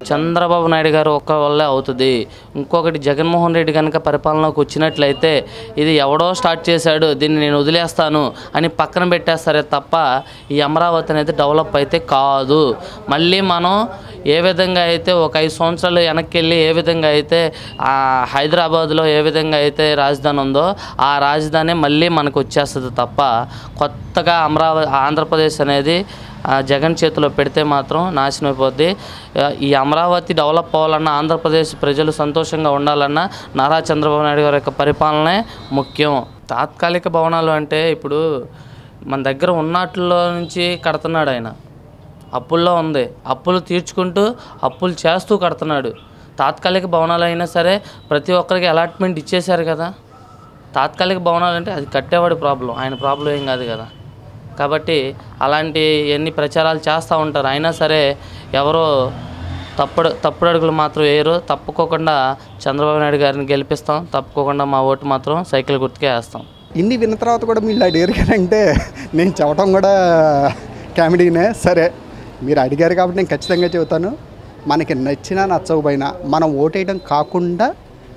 చంద్రబాబు నాయుడు గారు ఒక్క వల్లే అవుతుంది ఇంకొకటి జగన్మోహన్ రెడ్డి కనుక పరిపాలనలోకి వచ్చినట్లయితే ఇది ఎవడో స్టార్ట్ చేశాడు దీన్ని నేను వదిలేస్తాను అని పక్కన పెట్టేస్తారే తప్ప ఈ అమరావతి అనేది డెవలప్ అయితే కాదు మళ్ళీ మనం ఏ విధంగా అయితే ఒక ఐదు సంవత్సరాలు వెనక్కి వెళ్ళి ఏ విధంగా అయితే ఆ హైదరాబాద్లో ఏ విధంగా అయితే రాజధాని ఉందో ఆ రాజధాని మళ్ళీ మనకు వచ్చేస్తుంది తప్ప కొత్తగా అమరావతి ఆంధ్రప్రదేశ్ అనేది ఆ జగన్ చేతిలో పెడితే మాత్రం నాశనం అయిపోద్ది ఆ, ఈ అమరావతి డెవలప్ అవ్వాలన్నా ఆంధ్రప్రదేశ్ ప్రజలు సంతోషంగా ఉండాలన్నా నారా చంద్రబాబు నాయుడు గారి యొక్క పరిపాలనే ముఖ్యం తాత్కాలిక భవనాలు అంటే ఇప్పుడు మన దగ్గర ఉన్నట్లో నుంచి కడుతున్నాడు ఆయన అప్పుల్లో ఉంది అప్పులు తీర్చుకుంటూ అప్పులు చేస్తూ కడుతున్నాడు తాత్కాలిక భవనాలు అయినా సరే ప్రతి ఒక్కరికి అలాట్మెంట్ ఇచ్చేశారు కదా తాత్కాలిక భవనాలు అంటే అది కట్టేవాడి ప్రాబ్లం ఆయన ప్రాబ్లం ఏం కాదు కదా కాబట్టి అలాంటి ఎన్ని ప్రచారాలు చేస్తూ ఉంటారు అయినా సరే ఎవరో తప్పుడు తప్పుడు అడుగులు మాత్రం వేయరు తప్పుకోకుండా చంద్రబాబు నాయుడు గారిని గెలిపిస్తాం తప్పుకోకుండా మా ఓటు మాత్రం సైకిల్ గుర్తుకే వేస్తాం ఇన్ని విన్న తర్వాత కూడా మీరు అడిగారు కదంటే నేను చెప్పడం కూడా కామెడీనే సరే మీరు అడిగారు కాబట్టి నేను ఖచ్చితంగా చెబుతాను మనకి నచ్చినా నచ్చకపోయినా మనం ఓటేయడం కాకుండా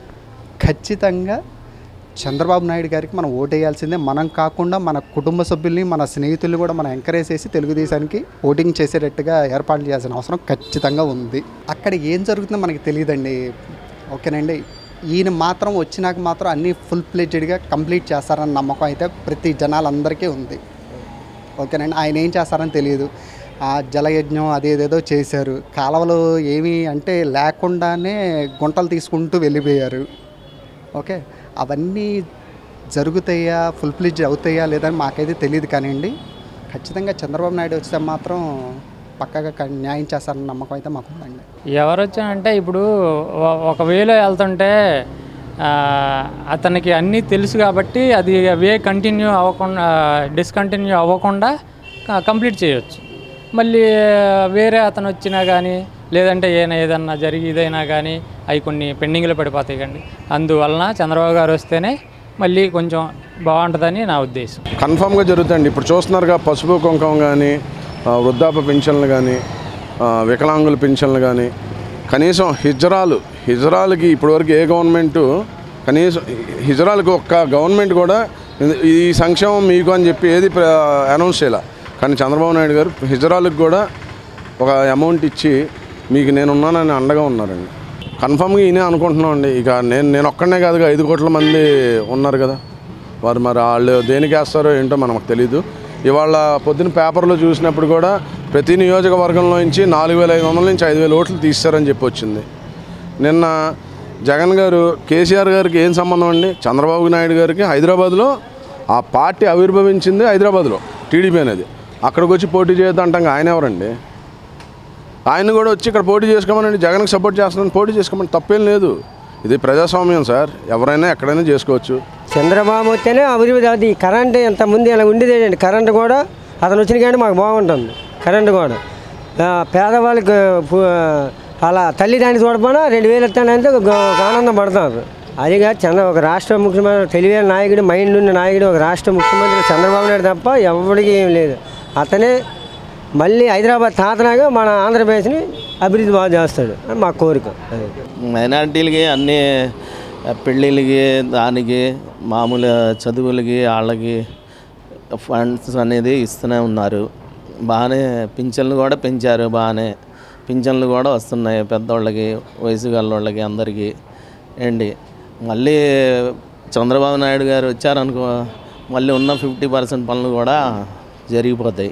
ఖచ్చితంగా చంద్రబాబు నాయుడు గారికి మనం ఓటేయాల్సిందే మనం కాకుండా మన కుటుంబ సభ్యుల్ని మన స్నేహితుల్ని కూడా మనం ఎంకరేజ్ చేసి తెలుగుదేశానికి ఓటింగ్ చేసేటట్టుగా ఏర్పాట్లు చేయాల్సిన అవసరం ఖచ్చితంగా ఉంది అక్కడ ఏం జరుగుతుందో మనకి తెలియదండి ఓకేనండి ఈయన మాత్రం వచ్చినాక మాత్రం అన్నీ ఫుల్ ప్లేజెడ్గా కంప్లీట్ చేస్తారన్న నమ్మకం అయితే ప్రతి జనాలందరికీ ఉంది ఓకేనండి ఆయన ఏం చేస్తారని తెలియదు ఆ జలయజ్ఞం అదేదేదో చేశారు కాలువలు ఏమీ అంటే లేకుండానే గుంటలు తీసుకుంటూ వెళ్ళిపోయారు ఓకే అవన్నీ జరుగుతాయా ఫుల్ ప్లేజ్ అవుతాయా లేదని మాకైతే తెలియదు కానివ్వండి ఖచ్చితంగా చంద్రబాబు నాయుడు వస్తే మాత్రం పక్కగా క- న్యాయం చేస్తారన్న నమ్మకం అయితే మాకు ఉందండి ఎవరు వచ్చానంటే ఇప్పుడు ఒ- ఒక వేలో వెళ్తుంటే ఆ, అతనికి అన్నీ తెలుసు కాబట్టి అది వే కంటిన్యూ అవ్వకుండా డిస్కంటిన్యూ అవ్వకుండా క- కంప్లీట్ చేయొచ్చు మళ్ళీ వేరే అతను వచ్చినా కానీ లేదంటే ఏదైనా ఏదన్నా జరిగి ఇదైనా కానీ అవి కొన్ని పెండింగ్లో పడిపోతాయి కండి అందువలన చంద్రబాబు గారు వస్తేనే మళ్ళీ కొంచెం బాగుంటుందని నా ఉద్దేశం కన్ఫామ్గా జరుగుతాయండి ఇప్పుడు చూస్తున్నారుగా పసుపు కుంకుమ కానీ ఆ, వృద్ధాప్య పింఛన్లు కానీ ఆ, వికలాంగుల పింఛన్లు కానీ కనీసం హిజ్రాలు హిజ్రాలకి ఇప్పటివరకు ఏ గవర్నమెంటు కనీసం హిజ్రాలకు ఒక్క గవర్నమెంట్ కూడా ఇది- ఈ సంక్షేమం మీకు అని చెప్పి ఏది అనౌన్స్ చేయాల కానీ చంద్రబాబు నాయుడు గారు హిజ్రాలకు కూడా ఒక అమౌంట్ ఇచ్చి మీకు నేనున్నానని అండగా ఉన్నారండి కన్ఫామ్గా ఈయనే అనుకుంటున్నాం అండి ఇక నేను నేను ఒక్కడనే కాదుగా ఐదు కోట్ల మంది ఉన్నారు కదా వారు మరి వాళ్ళు దేనికి వేస్తారో ఏంటో మనకు తెలీదు ఇవాళ పొద్దున పేపర్లో చూసినప్పుడు కూడా ప్రతి నియోజకవర్గంలో నుంచి నాలుగు వేల ఐదు వందల నుంచి ఐదు వేల ఓట్లు తీస్తారని చెప్పి వచ్చింది నిన్న జగన్ గారు కేసీఆర్ గారికి ఏం సంబంధం అండి చంద్రబాబు నాయుడు గారికి హైదరాబాద్లో ఆ పార్టీ ఆవిర్భవించింది హైదరాబాద్లో టీడీపీ అనేది అక్కడికి వచ్చి పోటీ చేయొద్దంటాం ఆయన ఎవరండి ఆయన కూడా వచ్చి ఇక్కడ పోటీ చేసుకోమని జగన్కి సపోర్ట్ చేస్తున్నాను పోటీ చేసుకోమని తప్పేం లేదు ఇది ప్రజాస్వామ్యం సార్ ఎవరైనా ఎక్కడైనా చేసుకోవచ్చు చంద్రబాబు వస్తేనే అభివృద్ధి అది కరెంట్ ఇంత ముందు ఇలా ఉండేదేంటి కరెంట్ కూడా అతను వచ్చిన కానీ మాకు బాగుంటుంది కరెంట్ కూడా ఆ, పేదవాళ్ళకి పు- అలా తల్లిదండ్రి చూడపోయినా రెండు వేలు ఇస్తానంటే ఒక ఒక ఆనందం పడతారు అదిగా చంద్ర ఒక రాష్ట్ర ముఖ్యమంత్రి తెలివైన నాయకుడు మైండ్ ఉన్న నాయకుడు ఒక రాష్ట్ర ముఖ్యమంత్రి చంద్రబాబు నాయుడు తప్ప ఎవరికి ఏం లేదు అతనే మళ్ళీ హైదరాబాద్ తాతలాగా మన ఆంధ్రప్రదేశ్ని అభివృద్ధి బాగా చేస్తాడు అని మా కోరిక అది మైనారిటీలకి అన్ని పెళ్ళిళ్ళకి దానికి మామూలు చదువులకి వాళ్ళకి ఫండ్స్ అనేది ఇస్తూనే ఉన్నారు బాగానే పింఛన్లు కూడా పెంచారు బాగానే పింఛన్లు కూడా వస్తున్నాయి పెద్దోళ్ళకి వయసు గల్లోళ్ళకి అందరికీ ఏంటి మళ్ళీ చంద్రబాబు నాయుడు గారు వచ్చారనుకో మళ్ళీ ఉన్న ఫిఫ్టీ పర్సెంట్ పనులు కూడా జరిగిపోతాయి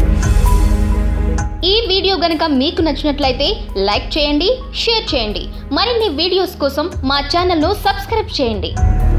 ఈ వీడియో గనుక మీకు నచ్చినట్లయితే లైక్ చేయండి షేర్ చేయండి మరిన్ని వీడియోస్ కోసం మా ఛానల్ను సబ్స్క్రైబ్ చేయండి